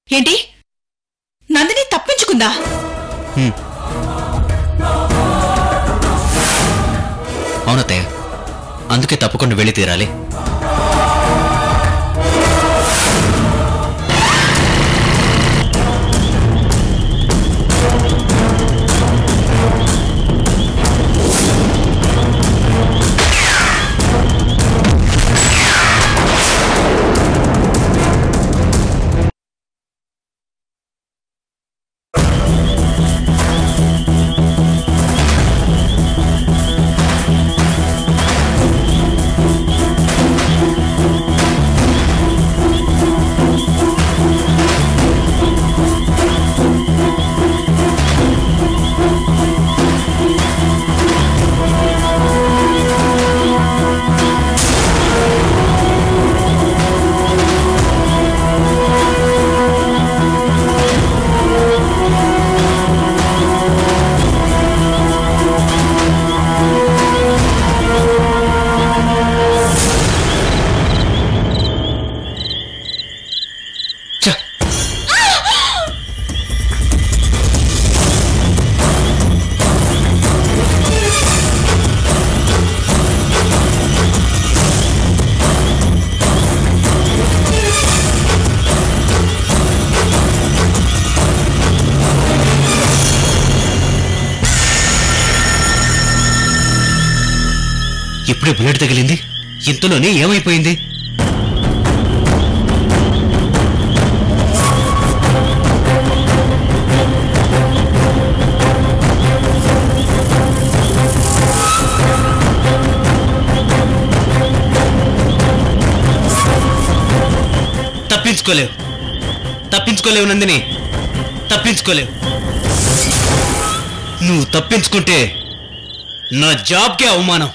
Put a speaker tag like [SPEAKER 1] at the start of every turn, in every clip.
[SPEAKER 1] ఏంటి నందిని తప్పించుకుందా
[SPEAKER 2] హ్మ్. అవునత్తయ్య అందుకే తప్పకుండా వెళ్ళి తీరాలి ఛ! ఇప్పుడే బుల్లెట్ తగిలింది ఇంతలోనే ఏమైపోయింది తప్పించుకోలేవు తప్పించుకోలేవు నందిని తప్పించుకోలేవు నువ్వు తప్పించుకుంటే నా జాబ్కే అవమానం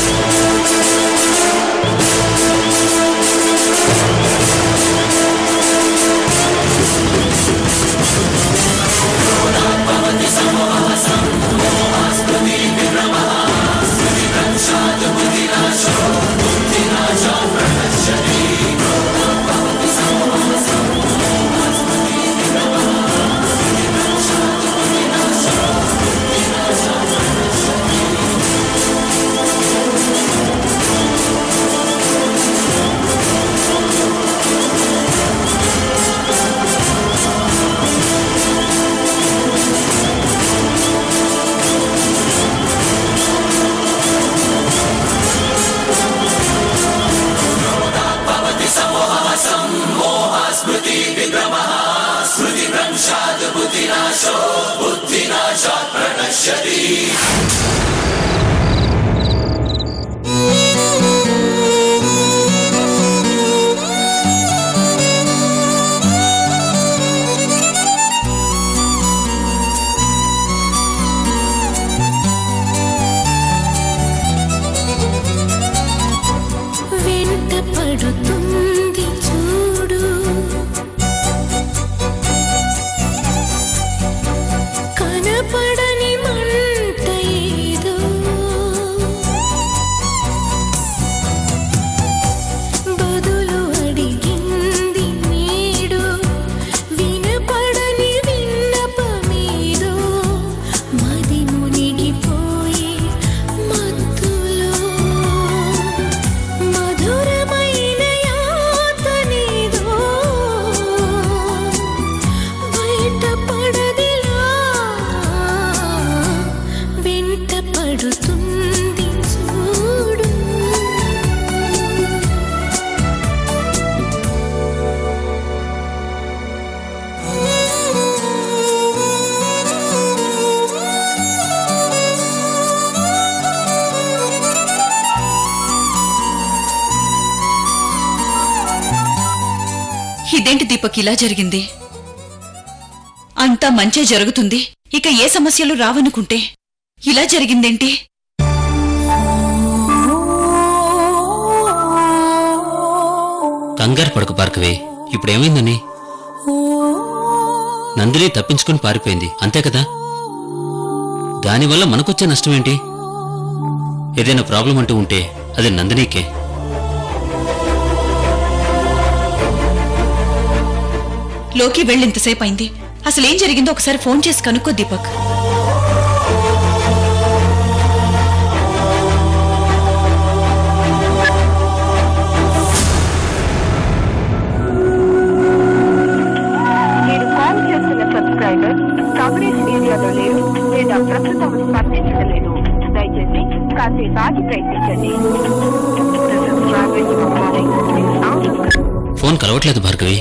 [SPEAKER 3] వెంట పడుతుంది చూడు కనపడని మంట ఏదో బదులు అడిగింది నేడు వినపడని విన్నపమేదో మది మునిగిపోయే మత్తులో మధురమైన యాతనేదో బయటపడదిలా వెంట పడుతుంది చూడు
[SPEAKER 1] ఇదేంటి దీపక్ ఇలా జరిగింది అంతా మంచే జరుగుతుంది ఇక ఏ సమస్యలు రావనుకుంటే ఇలా జరిగిందేంటి
[SPEAKER 2] కంగారు పడకు పార్కవే ఇప్పుడు ఏమైందని నందిని తప్పించుకుని పారిపోయింది అంతే కదా దానివల్ల మనకొచ్చే నష్టం ఏంటి ఏదైనా ప్రాబ్లం అంటూ ఉంటే అది నందినీకే
[SPEAKER 1] లోకి వెళ్ళి ఇంతసేపు అయింది అసలు ఏం జరిగిందో ఒకసారి ఫోన్ చేసి కనుక్కో దీపక్
[SPEAKER 4] మీరు కాల్ చేస్తున్న సబ్స్క్రైబర్ కవరేజ్ ఏరియాలో లేరు లేదా ప్రస్తుతం స్పందించడం లేదు దయచేసి కాసేపు ఆగి ప్రయత్నించండి The subscriber you are calling is out of
[SPEAKER 2] phone కలవట్లేదు భార్గవి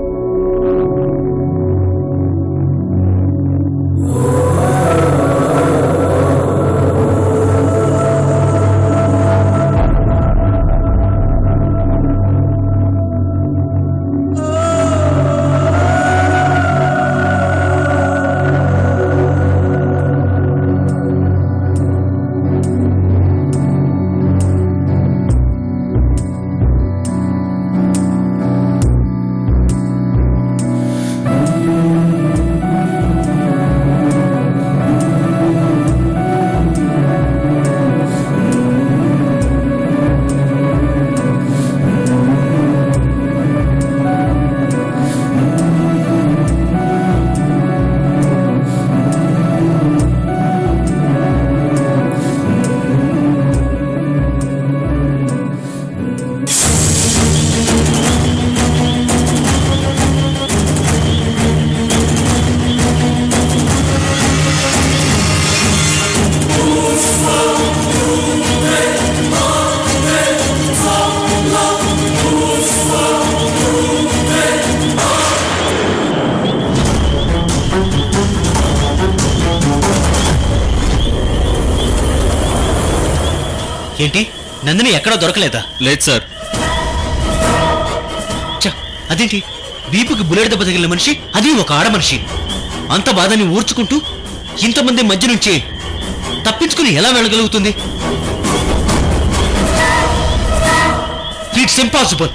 [SPEAKER 5] ఏంటి నందిని ఎక్కడా దొరకలేదా
[SPEAKER 2] లేదు సార్
[SPEAKER 5] ఛ, అదేంటి వీపుకి బుల్లెట్ దెబ్బ తగిలిన మనిషి అది ఒక ఆడ మనిషి అంత బాధని ఊర్చుకుంటూ ఇంతమంది మధ్య నుంచి తప్పించుకుని ఎలా వెళ్ళగలుగుతుంది ఇట్స్ ఇంపాసిబుల్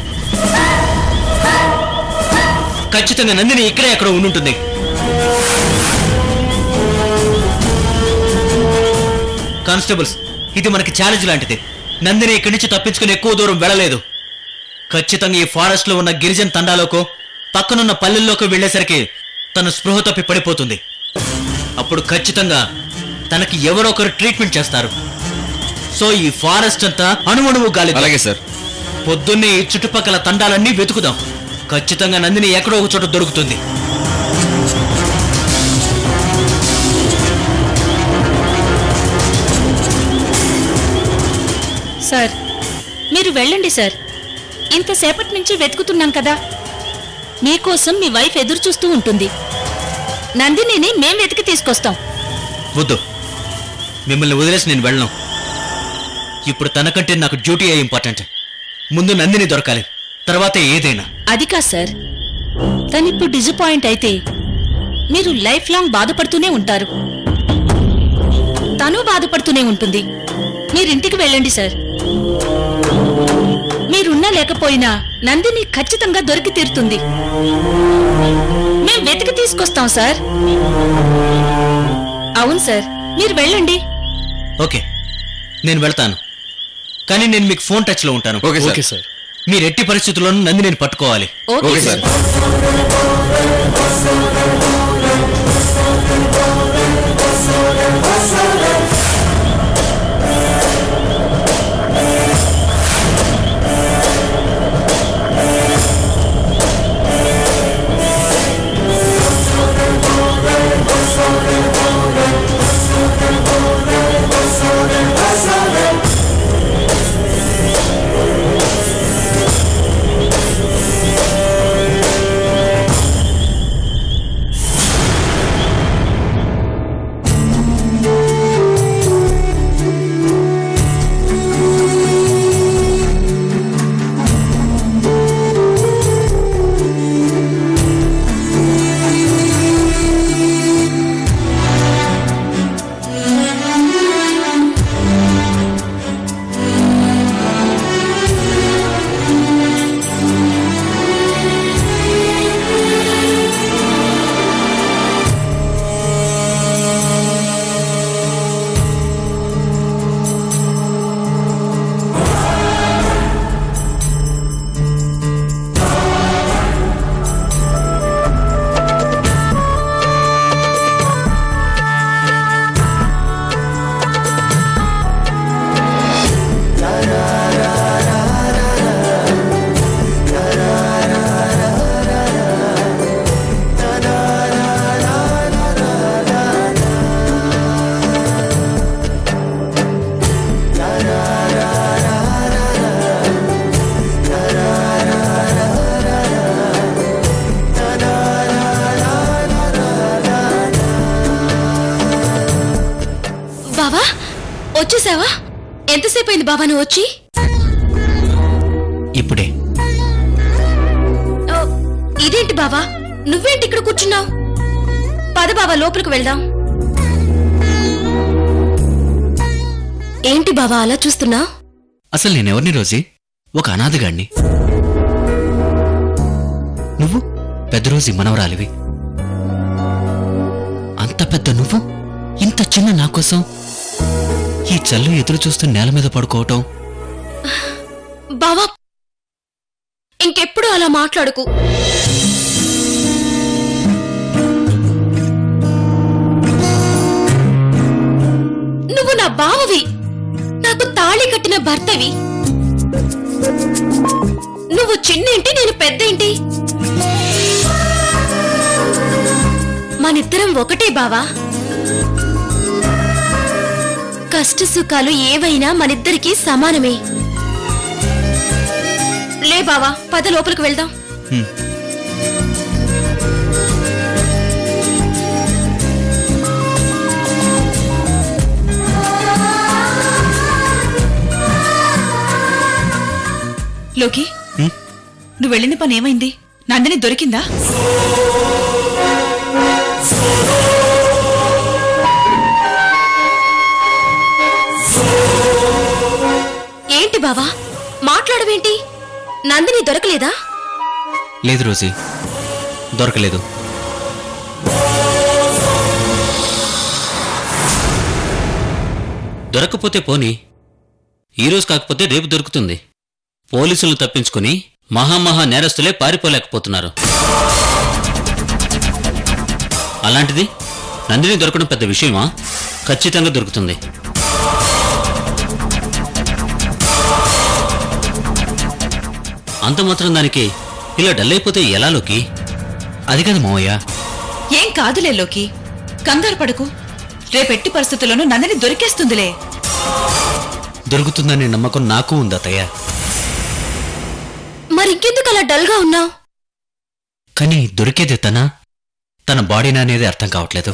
[SPEAKER 5] ఖచ్చితంగా నందిని ఇక్కడే ఎక్కడో ఉండుంటుంది కానిస్టేబుల్స్ ఇది మనకి ఛాలెంజ్ లాంటిది నందిని ఇక్కడి నుంచి తప్పించుకుని ఎక్కువ దూరం వెళ్ళలేదు ఖచ్చితంగా ఈ ఫారెస్ట్ లో ఉన్న గిరిజన తండాలోకో పక్కనున్న పల్లెల్లోకి వెళ్ళేసరికి తన స్పృహ తప్పి పడిపోతుంది అప్పుడు ఖచ్చితంగా తనకి ఎవరో ఒకరు ట్రీట్మెంట్ చేస్తారు సో ఈ ఫారెస్ట్ అంతా అణువణువు గాలి
[SPEAKER 2] అలాగే సార్
[SPEAKER 5] పొద్దున్నే ఈ చుట్టుపక్కల తండాలన్నీ వెతుకుదాం ఖచ్చితంగా నందిని ఎక్కడో ఒక చోట దొరుకుతుంది
[SPEAKER 6] సార్ మీరు వెళ్ళండి సార్ ఇంతసేపటి నుంచి వెతుకుతున్నాం కదా మీకోసం మీ వైఫ్ ఎదురు చూస్తూ ఉంటుంది నందినిని మేం వెతికి తీసుకొస్తాం
[SPEAKER 5] వద్దు మిమ్మల్ని వదిలేసి నేను వెళ్ళను ఇప్పుడు తనకంటే నాకు డ్యూటీ ఇంపార్టెంట్ ముందు నందిని దొరకాలి తర్వాత ఏదైనా
[SPEAKER 6] అది కాదు సార్ తనిప్పుడు డిసప్పాయింట్ అయితే మీరు లైఫ్ లాంగ్ బాధపడుతూనే ఉంటారు తను బాధపడుతూనే ఉంటుంది మీరింటికి వెళ్ళండి సార్ మీరున్నా లేకపోయినా నందిని ఖచ్చితంగా దొరికి తీరుతుంది మేం వెతికి తీసుకొస్తాం సార్ అవును సార్ మీరు వెళ్ళండి
[SPEAKER 5] ఓకే నేను వెళ్తాను కానీ నేను మీకు ఫోన్ టచ్ లో ఉంటాను
[SPEAKER 2] ఓకే సార్. ఓకే
[SPEAKER 5] సార్ మీరు ఎట్టి పరిస్థితుల్లోనూ నంది నేను పట్టుకోవాలి
[SPEAKER 6] ఓకే
[SPEAKER 2] ఓకే
[SPEAKER 6] సార్
[SPEAKER 2] సార్
[SPEAKER 7] వచ్చేసావా ఎంతసేపు అయింది బావా నువ్వు వచ్చి
[SPEAKER 5] ఇప్పుడే
[SPEAKER 7] ఓ, ఇదేంటి బావా నువ్వేంటి ఇక్కడ కూర్చున్నావు పద బావా లోపలికి వెళ్దాం ఏంటి బావా అలా చూస్తున్నా
[SPEAKER 5] అసలు నేనెవరిని రోజీ ఒక అనాథగాణ్ణి నువ్వు పెద్ద రోజీ మనవరాలివి అంత పెద్ద నువ్వు ఇంత చిన్న నా కోసం ఈ చల్లు ఎదురు చూస్తూ నేల మీద పడుకోవటం
[SPEAKER 7] బావా ఇంకెప్పుడు అలా మాట్లాడుకు నువ్వు నా బావవి నాకు తాళి కట్టిన భర్తవి నువ్వు చిన్నేంటి నేను పెద్దేంటి మనిద్దరం ఒకటే బావా కష్ట సుఖాలు ఏవైనా మనిద్దరికీ సమానమే లే బావా పద లోపలికి వెళ్దాం
[SPEAKER 5] హ్మ్.
[SPEAKER 1] లోకి
[SPEAKER 5] హ్మ్?
[SPEAKER 1] నువ్వు వెళ్ళిన పని ఏమైంది నందిని దొరికిందా
[SPEAKER 7] ఏంటి బావా మాట్లాడవేంటి నందిని దొరకలేదా
[SPEAKER 5] లేదు రోజీ దొరకలేదు
[SPEAKER 2] దొరకపోతే పోని ఈరోజు కాకపోతే రేపు దొరుకుతుంది పోలీసులు తప్పించుకుని మహామహా నేరస్తులే పారిపోలేకపోతున్నారు అలాంటిది నందిని దొరకడం పెద్ద విషయమా ఖచ్చితంగా దొరుకుతుంది అంత మాత్రం దానికి ఇలా డల్ అయిపోతే ఎలా లోకి
[SPEAKER 5] అది కదా మావయ్య
[SPEAKER 1] ఏం కాదులే లోకి కంగారు పడకు రేపెట్టి పరిస్థితుల్లోనూ నందిని దొరికేస్తుందిలే
[SPEAKER 5] దొరుకుతుందనే నమ్మకం నాకు ఉంది అత్తయ్య
[SPEAKER 7] మరింకెందుకు అలా డల్గా ఉన్నావు
[SPEAKER 5] కానీ దొరికేది తన తన బాడీనా అనేది అర్థం కావట్లేదు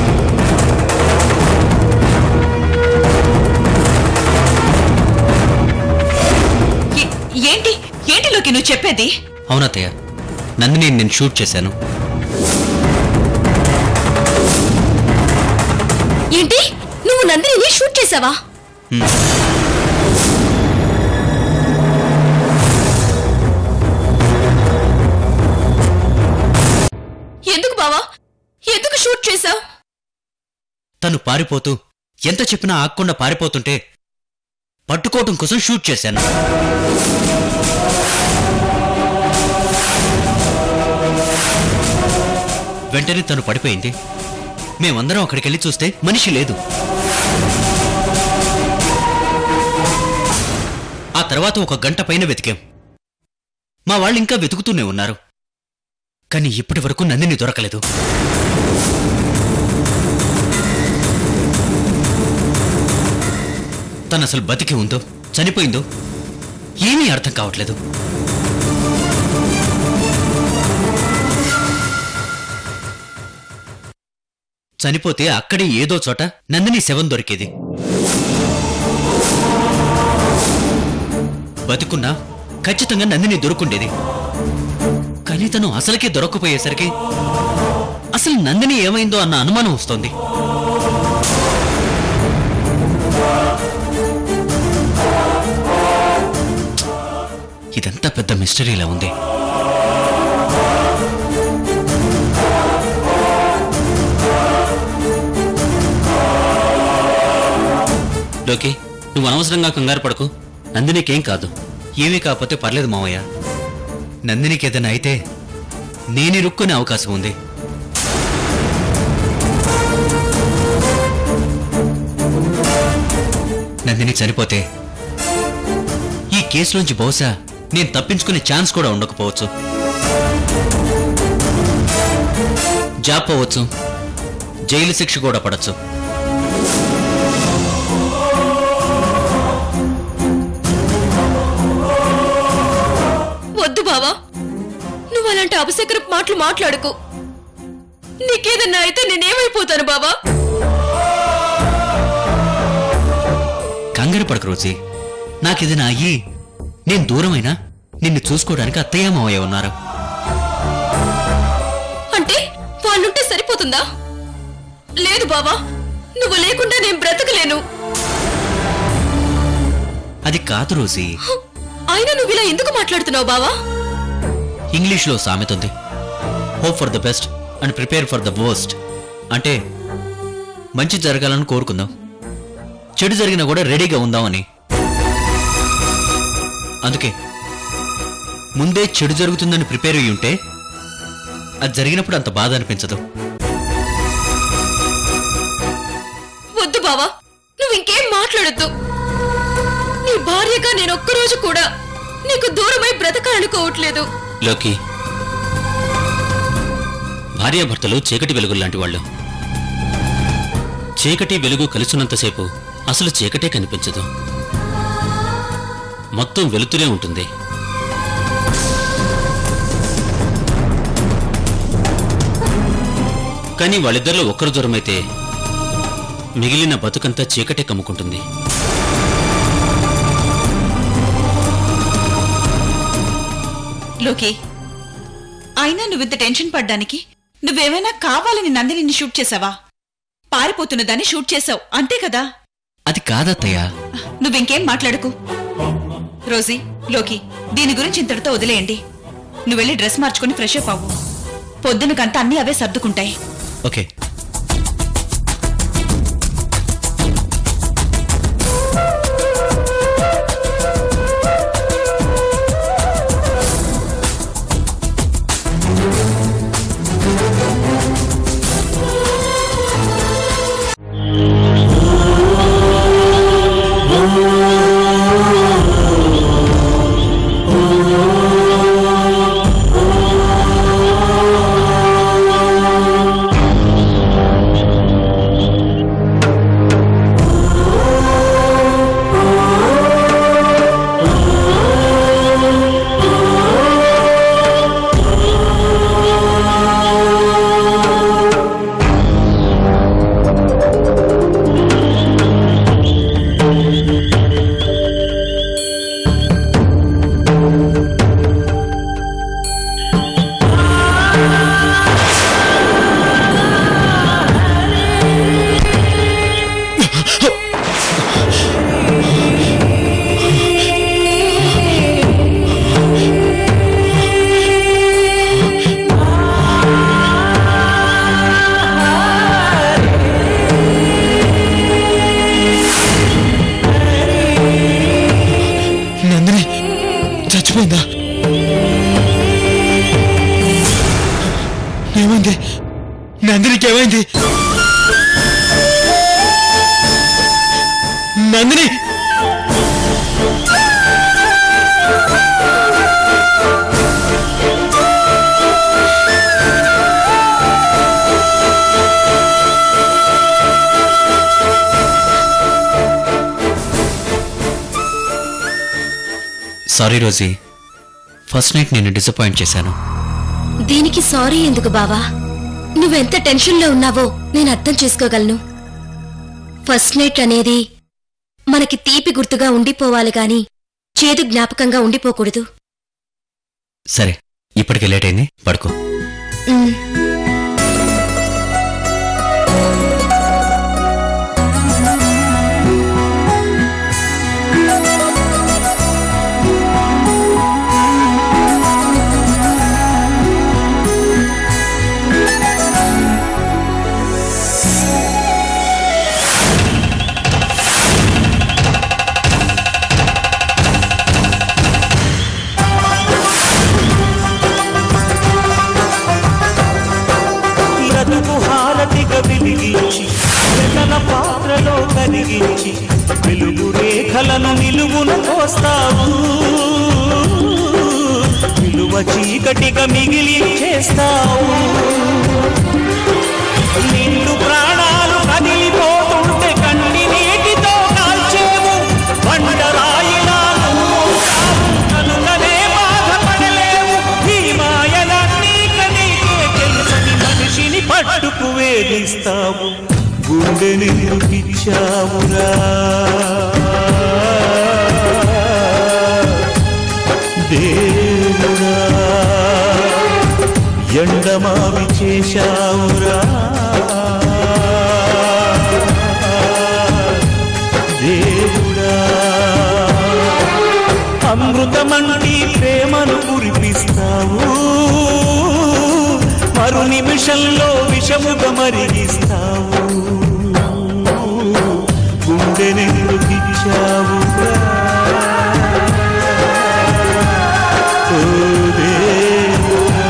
[SPEAKER 1] ఏంటి ఏంటి లోకి నువ్వు చెప్పేది
[SPEAKER 5] అవునత్తయ్య నందిని నేను షూట్ చేశాను
[SPEAKER 7] ఏంటి నువ్వు నందిని షూట్ చేసావా
[SPEAKER 5] హ్మ్.
[SPEAKER 7] ఎందుకు బావా ఎందుకు షూట్ చేసావు
[SPEAKER 5] తను పారిపోతూ ఎంత చెప్పినా ఆగకుండా పారిపోతుంటే పట్టుకోవటం కోసం షూట్ చేశాను వెంటనే తను పడిపోయింది మేమందరం అక్కడికి వెళ్ళి చూస్తే మనిషి లేదు ఆ తర్వాత ఒక గంట పైన వెతికాం మా వాళ్ళు ఇంకా వెతుకుతూనే ఉన్నారు కానీ ఇప్పటి వరకు నందిని దొరకలేదు తను అసలు బతికి ఉందో చనిపోయిందో ఏమీ అర్థం కావట్లేదు చనిపోతే అక్కడే ఏదో చోట నందిని శవం దొరికేది బతుకున్నా ఖచ్చితంగా నందిని దొరుకుండేది కానీ తను అసలుకే దొరకపోయేసరికి అసలు నందిని ఏమైందో అన్న అనుమానం వస్తోంది ఇదంతా పెద్ద మిస్టరీలా ఉంది
[SPEAKER 2] లోకి నువ్వు అనవసరంగా కంగారు పడకు నందినికేం కాదు
[SPEAKER 5] ఏమీ కాకపోతే పర్లేదు మావయ్య నందినికి ఏదైనా అయితే నేనే రుక్కునే అవకాశం ఉంది నందిని చనిపోతే ఈ కేసులోంచి బహుశా నేను తప్పించుకునే ఛాన్స్ కూడా ఉండకపోవచ్చు జాబ్ పోవచ్చు జైలు శిక్ష కూడా పడచ్చు
[SPEAKER 7] వద్దు బావా నువ్వు అలాంటి అపశకరపు మాటలు మాట్లాడుకు నీకేదన్నా అయితే నేనేమైపోతాను బావా
[SPEAKER 5] కంగారు పడక రోజీ నాకేదైనా అయ్యి నేను దూరమైనా నిన్ను చూసుకోవడానికి అత్తయ్య మావయ్య ఉన్నారు
[SPEAKER 7] అంటే వాళ్ళుంటే సరిపోతుందా లేదు బావా నువ్వు లేకుండా నేను బ్రతకలేను
[SPEAKER 5] అది కాదు రోజీ
[SPEAKER 7] అయినా నువ్వు ఇలా ఎందుకు మాట్లాడుతున్నావు బావా
[SPEAKER 5] ఇంగ్లీష్లో సామెత ఉంది hope for the best and prepare for the worst అంటే మంచి జరగాలని కోరుకుందాం చెడు జరిగినా కూడా రెడీగా ఉందామని అందుకే ముందే చెడు జరుగుతుందని ప్రిపేర్ అయ్యి ఉంటే అది జరిగినప్పుడు అంత బాధ అనిపించదు
[SPEAKER 7] వద్దు బావా నువ్వు ఇంకేం మాట్లాడొద్దు నీ భార్యగా నేను ఒక్కరోజు కూడా నీకు దూరమై బ్రతకాలనుకోవట్లేదు
[SPEAKER 2] లోకి భార్యాభర్తలు చీకటి వెలుగులు లాంటి వాళ్ళు చీకటి వెలుగు కలిసినంతసేపు అసలు చీకటే కనిపించదు మొత్తం వెలుతురే ఉంటుంది కానీ వాళ్ళిద్దరిలో ఒక్కరు దూరమైతే మిగిలిన బతుకంతా చీకటే కమ్ముకుంటుంది
[SPEAKER 1] లోకి అయినా నువ్వింత టెన్షన్ పడ్డానికి నువ్వేమైనా కావాలని నందినిని షూట్ చేసావా పారిపోతున్న దాన్ని షూట్ చేసావు అంతే కదా
[SPEAKER 5] అది కాదత్తయ్య
[SPEAKER 1] నువ్వింకేం మాట్లాడుకు రోజీ లోకి దీని గురించి ఇంతటితో వదిలేయండి నువ్వు వెళ్ళి డ్రెస్ మార్చుకుని ఫ్రెష్ అప్ అవ్వు పొద్దునకంతా అన్నీ అవే సర్దుకుంటాయి
[SPEAKER 5] ఓకే నందిని చచ్చిపోయిందా ఏమైంది నందినికి ఏమైంది Nandini sorry Rosy first night నేను డిసప్పాయింట్ చేశాను
[SPEAKER 7] దీనికి సారీ ఎందుకు బావా నువ్వెంత టెన్షన్లో ఉన్నావో నేను అర్థం చేసుకోగలను ఫస్ట్ నైట్ అనేది మనకి తీపి గుర్తుగా ఉండిపోవాలి గాని చేదు జ్ఞాపకంగా ఉండిపోకూడదు
[SPEAKER 5] సరే ఇప్పటికే లేట్ అయింది పడుకో
[SPEAKER 7] ఉమ్.
[SPEAKER 8] బ్రతుకు హారతిగా వెలిగించి వెన్నెల పాత్రలో కరిగించి వెలుగు రేఖలను నిలువున కోస్తావు విలువ చీకటిగా మిగిలి చేస్తావు నిన్ను ప్రాణాలు కదిలిపోతుంటే కన్ని నీటితో కాల్చేవు బండరాయిలా నువ్వు ఉంటావు. కనుకనే బాధపడలేవు ఈ మాయలన్నీ కనీకే తెలుసని మనిషిని పట్టుకు వేధిస్తావు గుండెని ఇచ్చావురా దేవుడా ఎండమావి చేశావురా దేవుడా అమృతమంటి ప్రేమను కురిపిస్తావు మరు నిమిషంలో విషముగా మరిగిస్తావు గుండెనెందుకిచ్చావు ఓ దేవుడా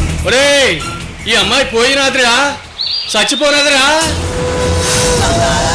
[SPEAKER 9] ఒరేయ్ ఈ అమ్మాయి పోయినాదిరా చచ్చిపోనాదిరా